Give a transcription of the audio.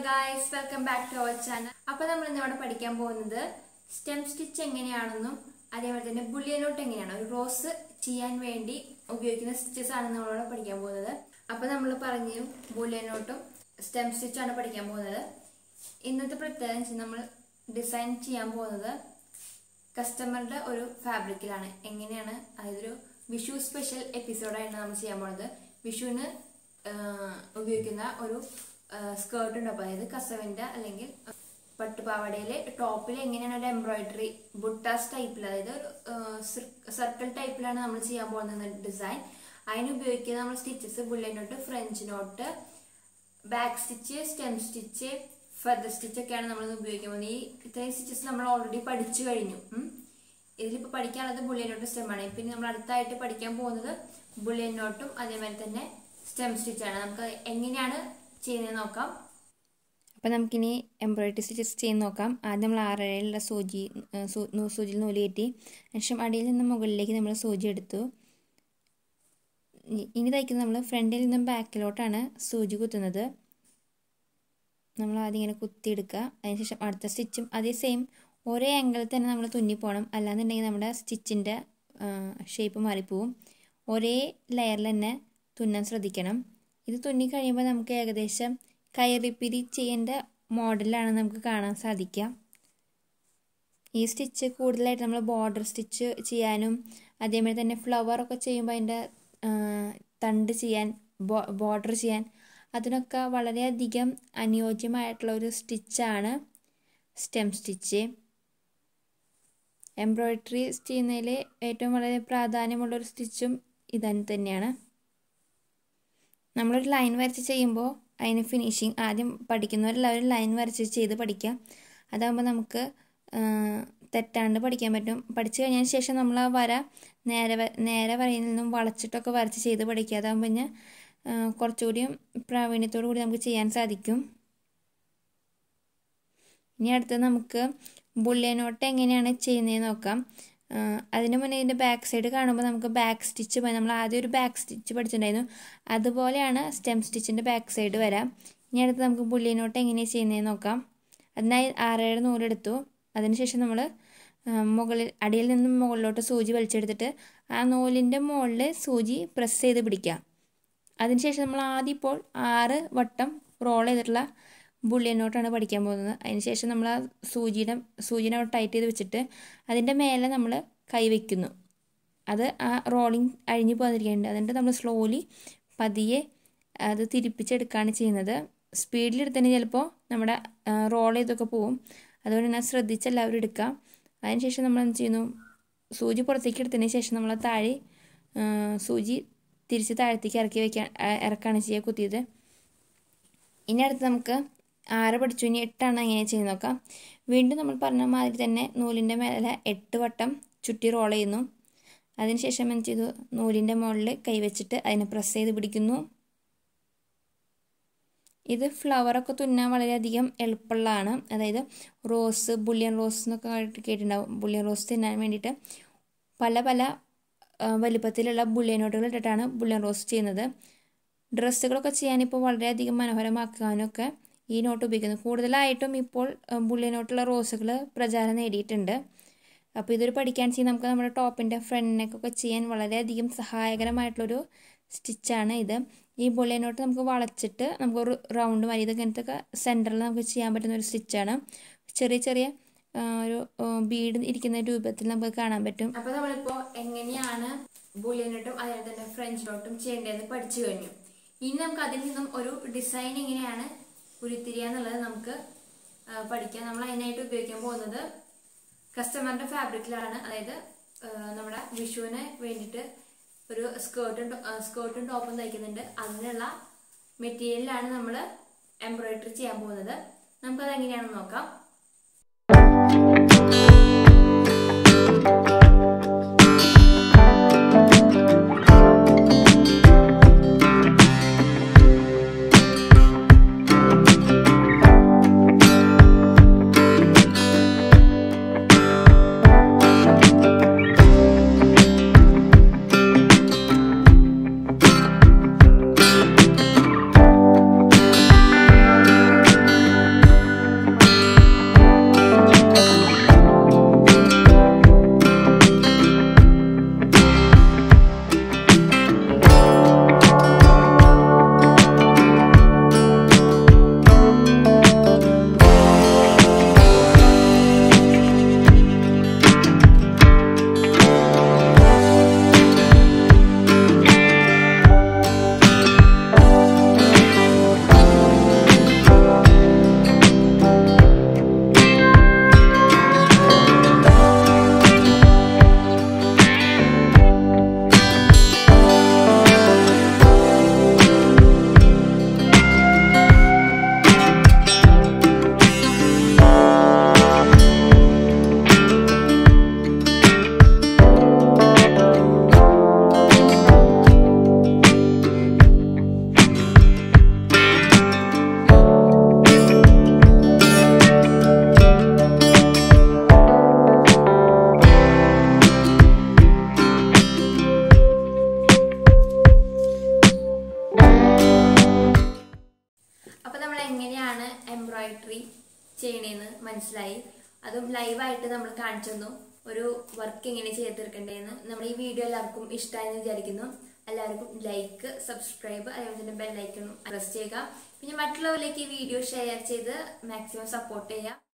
Guys welcome back to our channel അപ്പോൾ നമ്മൾ ഇന്നിവിടെ പഠിക്കാൻ പോകുന്നത് സ്റ്റെം സ്റ്റിച്ച് എങ്ങനെയാണെന്നും അതേപോലെ തന്നെ ബുള്ളിയനോട്ട് എങ്ങനെയാണ് ഒരു റോസ് ചെയ്യാൻ വേണ്ടി ഉപയോഗിക്കുന്ന സ്റ്റിച്ചസ് ആണ് നമ്മളിവിടെ പഠിക്കാൻ പോകുന്നത് അപ്പോൾ നമ്മൾ പറഞ്ഞു ബുള്ളിയനോട്ടും സ്റ്റെം സ്റ്റിച്ചാണ് പഠിക്കാൻ പോകുന്നത് ഇന്നത്തെ പ്രത്യേകത എന്ന് വെച്ചാൽ നമ്മൾ ഡിസൈൻ ചെയ്യാൻ പോകുന്നത് കസ്റ്റമറുടെ ഒരു ഫാബ്രിക്കിലാണ് എങ്ങനെയാണ് അതായത് ഒരു വിഷു സ്പെഷ്യൽ എപ്പിസോഡായിട്ടാണ് നമ്മൾ ചെയ്യാൻ പോകുന്നത് വിഷുവിന് ആഹ്, ഉപയോഗിക്കുന്ന ഒരു സ്കേർട്ട് ഉണ്ട് അപ്പോൾ അതായത് കസവിൻ്റെ അല്ലെങ്കിൽ പട്ടുപാവാടയിലെ ടോപ്പിൽ എങ്ങനെയാണ് ഒരു എംബ്രോയിഡറി ബുട്ടാസ് ടൈപ്പിൽ അതായത് ഒരു സർക്കിൾ ടൈപ്പിലാണ് നമ്മൾ ചെയ്യാൻ പോകുന്നത് ഡിസൈൻ അതിന് ഉപയോഗിക്കുന്ന നമ്മൾ stitches bullet knot French knot back stitch stem stitch feather stitch ഒക്കെയാണ് നമ്മൾ ഉപയോഗിക്കാൻ പോകുന്നത് ഈ ഇത്രയും സ്റ്റിച്ചസ് നമ്മൾ ഓൾറെഡി പഠിച്ചു കഴിഞ്ഞു ഉം. ഇതിലിപ്പോൾ പഠിക്കാനുള്ളത് ബുള്ളിയൻ നോട്ട് സ്റ്റെം ആണ് പിന്നെ നമ്മൾ അടുത്തായിട്ട് പഠിക്കാൻ പോകുന്നത് ബുള്ളിയൻ നോട്ടും അതേപോലെ തന്നെ സ്റ്റെം സ്റ്റിച്ചാണ് നമുക്ക് എങ്ങനെയാണ് ചെയ്യുന്നത് നോക്കാം അപ്പോൾ നമുക്കിനി എംബ്രോയിഡറി സ്റ്റിച്ചസ് ചെയ്ത് നോക്കാം ആദ്യം നമ്മൾ ആറരയിലുള്ള സൂചി ഏഹ് സൂ- നൂ- സൂചിയിൽ നൂല് കയറ്റി ശേഷം അടിയിൽ നിന്ന് മുകളിലേക്ക് നമ്മൾ സൂചി എടുത്തു ഇ- ഇനി തയ്ക്കുന്നത് നമ്മൾ ഫ്രണ്ടിൽ നിന്നും ബാക്കിലോട്ടാണ് സൂചി കുത്തുന്നത് നമ്മൾ ആദ്യം ഇങ്ങനെ കുത്തിയെടുക്കുക അതിനുശേഷം അടുത്ത സ്റ്റിച്ചും അതേ സെയിം ഒരേ ആംഗിളിൽ തന്നെ നമ്മൾ തുന്നി പോകണം അല്ലാന്നുണ്ടെങ്കിൽ നമ്മുടെ സ്റ്റിച്ചിൻ്റെ ഷേപ്പ് മാറിപ്പോവും ഒരേ ലെയറിൽ തന്നെ തുന്നാൻ ശ്രദ്ധിക്കണം ഇത് തുന്നി കഴിയുമ്പോൾ നമുക്ക് ഏകദേശം കയറിപ്പിരി ചെയ്യേണ്ട മോഡലാണ് നമുക്ക് കാണാൻ സാധിക്കുക ഈ സ്റ്റിച്ച് കൂടുതലായിട്ട് നമ്മൾ ബോർഡർ സ്റ്റിച്ച് ചെയ്യാനും അതേമാതിരി തന്നെ ഫ്ലവർ ഒക്കെ ചെയ്യുമ്പോൾ അതിൻ്റെ തണ്ട് ചെയ്യാൻ ബോർഡർ ചെയ്യാൻ അതിനൊക്കെ വളരെയധികം അനുയോജ്യമായിട്ടുള്ള ഒരു സ്റ്റിച്ചാണ് സ്റ്റെം സ്റ്റിച്ച് എംബ്രോയ്ഡറി ചെയ്യുന്നതിൽ ഏറ്റവും വളരെ പ്രാധാന്യമുള്ളൊരു സ്റ്റിച്ചും ഇതന്നെ തന്നെയാണ് നമ്മളൊരു ലൈൻ വരച്ച് ചെയ്യുമ്പോൾ അതിന് ഫിനിഷിങ് ആദ്യം പഠിക്കുന്നവരെല്ലാവരും ലൈൻ വരച്ച് ചെയ്ത് പഠിക്കാം അതാകുമ്പോൾ നമുക്ക് ആ, തെറ്റാണ്ട് പഠിക്കാൻ പറ്റും പഠിച്ചു കഴിഞ്ഞതിന് ശേഷം നമ്മൾ ആ വര നേരെ വ- നേരെ വരയിൽ നിന്നും വളച്ചിട്ടൊക്കെ വരച്ച് ചെയ്ത് പഠിക്കുക അതാകുമ്പോൾ പിന്നെ ആ, കുറച്ചുകൂടിയും പ്രാവീണ്യത്തോടു കൂടി നമുക്ക് ചെയ്യാൻ സാധിക്കും ഇനി അടുത്തത് നമുക്ക് ബുള്ളിയനോട്ട് എങ്ങനെയാണ് ചെയ്യുന്നതെന്ന് നോക്കാം ആ, അതിന് മുന്നേ ഇതിൻ്റെ ബാക്ക് സൈഡ് കാണുമ്പോൾ നമുക്ക് ബാക്ക് സ്റ്റിച്ച് നമ്മൾ ആദ്യം ഒരു ബാക്ക് സ്റ്റിച്ച് പഠിച്ചിട്ടുണ്ടായിരുന്നു അതുപോലെയാണ് സ്റ്റെം സ്റ്റിച്ചിൻ്റെ ബാക്ക് സൈഡ് വരാം ഇനി അടുത്ത് നമുക്ക് ബുള്ളിയനോട്ട് എങ്ങനെയാണ് ചെയ്യുന്നതെന്ന് നോക്കാം അതിനായി ആറേഴ് നൂലെടുത്തു അതിനുശേഷം നമ്മൾ മുകളിൽ അടിയിൽ നിന്നും മുകളിലോട്ട് സൂചി വലിച്ചെടുത്തിട്ട് ആ നൂലിൻ്റെ മുകളിൽ സൂചി പ്രസ് ചെയ്ത് പിടിക്കാം അതിനുശേഷം നമ്മൾ ആദ്യം ഇപ്പോൾ ആറ് വട്ടം റോൾ ചെയ്തിട്ടുള്ള ബുള്ളിയൻ നോട്ടാണ് പഠിക്കാൻ പോകുന്നത് അതിനുശേഷം നമ്മൾ ആ സൂചിയുടെ സൂചിനെ അവിടെ ടൈറ്റ് ചെയ്ത് വെച്ചിട്ട് അതിൻ്റെ മേലെ നമ്മൾ കൈവയ്ക്കുന്നു അത് ആ റോളിങ് അഴിഞ്ഞു പോകാതിരിക്കുന്നുണ്ട് എന്നിട്ട് നമ്മൾ സ്ലോലി പതിയെ അത് തിരിപ്പിച്ചെടുക്കുകയാണ് ചെയ്യുന്നത് സ്പീഡിലെടുത്തതിന് ചിലപ്പോൾ നമ്മുടെ റോൾ ചെയ്തൊക്കെ പോവും അതുകൊണ്ട് തന്നെ ശ്രദ്ധിച്ച് എല്ലാവരും എടുക്കുക അതിനുശേഷം നമ്മൾ എന്ത് ചെയ്യുന്നു സൂചി പുറത്തേക്ക് എടുത്തതിന് ശേഷം നമ്മൾ താഴെ ആ, സൂചി തിരിച്ച് താഴത്തേക്ക് ഇറക്കി വയ്ക്കാൻ ആ- ഇറക്കുകയാണ് ചെയ്യുക കുത്തിയത് ഇനി അടുത്ത് നമുക്ക് ആറ് പഠിച്ചു ഇനി എട്ടാണ് എങ്ങനെ ചെയ്ത് നോക്കാം വീണ്ടും നമ്മൾ പറഞ്ഞ മാതിരി തന്നെ നൂലിൻ്റെ മേലെ എട്ട് വട്ടം ചുറ്റി റോൾ ചെയ്യുന്നു അതിനുശേഷം എന്ത് ചെയ്തു നൂലിൻ്റെ മുകളിൽ കൈവച്ചിട്ട് അതിനെ പ്രസ് ചെയ്ത് പിടിക്കുന്നു ഇത് ഫ്ലവറൊക്കെ തുന്നാൻ വളരെയധികം എളുപ്പമുള്ളതാണ് അതായത് റോസ് ബുള്ളിയൻ റോസ് എന്നൊക്കെ ആയിട്ട് കേട്ടിട്ടുണ്ടാവും ബുള്ളിയൻ റോസ് തിന്നാൻ വേണ്ടിയിട്ട് പല പല ആ, വലിപ്പത്തിലുള്ള ബുള്ളിയൻ നോട്ടുകൾ ഇട്ടിട്ടാണ് ബുള്ളിയൻ റോസ് ചെയ്യുന്നത് ഡ്രസ്സുകളൊക്കെ ചെയ്യാനിപ്പോൾ വളരെയധികം മനോഹരമാക്കാനൊക്കെ ഈ നോട്ട് ഉപയോഗിക്കുന്നു കൂടുതലായിട്ടും ഇപ്പോൾ ബുള്ളിയൻ നോട്ടുള്ള റോസുകൾ പ്രചാരം നേടിയിട്ടുണ്ട് അപ്പോൾ ഇതൊരു പഠിക്കാൻ ചെയ്യും നമുക്ക് നമ്മുടെ ടോപ്പിൻ്റെ ഫ്രണ്ടിനൊക്കെ ചെയ്യാൻ വളരെയധികം സഹായകരമായിട്ടുള്ളൊരു സ്റ്റിച്ചാണ് ഇത് ഈ ബുള്ളിയൻ നോട്ട് നമുക്ക് വളച്ചിട്ട് നമുക്കൊരു റൗണ്ട് മാതിരി ഇത് ഇങ്ങനത്തെ ഒക്കെ സെൻറ്ററിൽ നമുക്ക് ചെയ്യാൻ പറ്റുന്ന ഒരു സ്റ്റിച്ചാണ് ചെറിയ ചെറിയ ആ, ഒരു ബീഡ് ഇരിക്കുന്ന രൂപത്തിൽ നമുക്ക് കാണാൻ പറ്റും അപ്പോൾ നമ്മളിപ്പോൾ എങ്ങനെയാണ് ബുള്ളിയൻ നോട്ടും അതേപോലെ തന്നെ ഫ്രഞ്ച് നോട്ടും ചെയ്യേണ്ടതെന്ന് പഠിച്ചു കഴിഞ്ഞു ഇനി നമുക്ക് അതിൽ നിന്നും ഒരു ഡിസൈൻ എങ്ങനെയാണ് ഉരുത്തിരിയുക എന്നുള്ളത് നമുക്ക് ആ, പഠിക്കാം നമ്മൾ അതിനായിട്ട് ഉപയോഗിക്കാൻ പോകുന്നത് കസ്റ്റമറിന്റെ ഫാബ്രിക്കിലാണ് അതായത് ആ, നമ്മുടെ വിഷുവിന് വേണ്ടിയിട്ട് ഒരു സ്കേർട്ടും സ്കേർട്ടും ടോപ്പും തയ്ക്കുന്നുണ്ട് അതിനുള്ള മെറ്റീരിയലാണ് നമ്മൾ എംബ്രോയിഡറി ചെയ്യാൻ പോകുന്നത് നമുക്കത് എങ്ങനെയാണെന്ന് നോക്കാം അപ്പോൾ എംബ്രോയിഡറി ചെയ്യണേന്ന് മനസ്സിലായി അതും ലൈവായിട്ട് നമ്മൾ കാണിച്ചു തന്നു ഒരു വർക്ക് എങ്ങനെ ചെയ്ത് തീർക്കണ്ടേന്ന് നമ്മൾ ഈ വീഡിയോ എല്ലാവർക്കും ഇഷ്ടമായെന്ന് വിചാരിക്കുന്നു എല്ലാവർക്കും ലൈക്ക് സബ്സ്ക്രൈബ് അതേപോലെ തന്നെ ബെല്ലൈക്കണും പ്രസ് ചെയ്യുക പിന്നെ മറ്റുള്ളവരിലേക്ക് ഈ വീഡിയോ ഷെയർ ചെയ്ത് മാക്സിമം സപ്പോർട്ട് ചെയ്യുക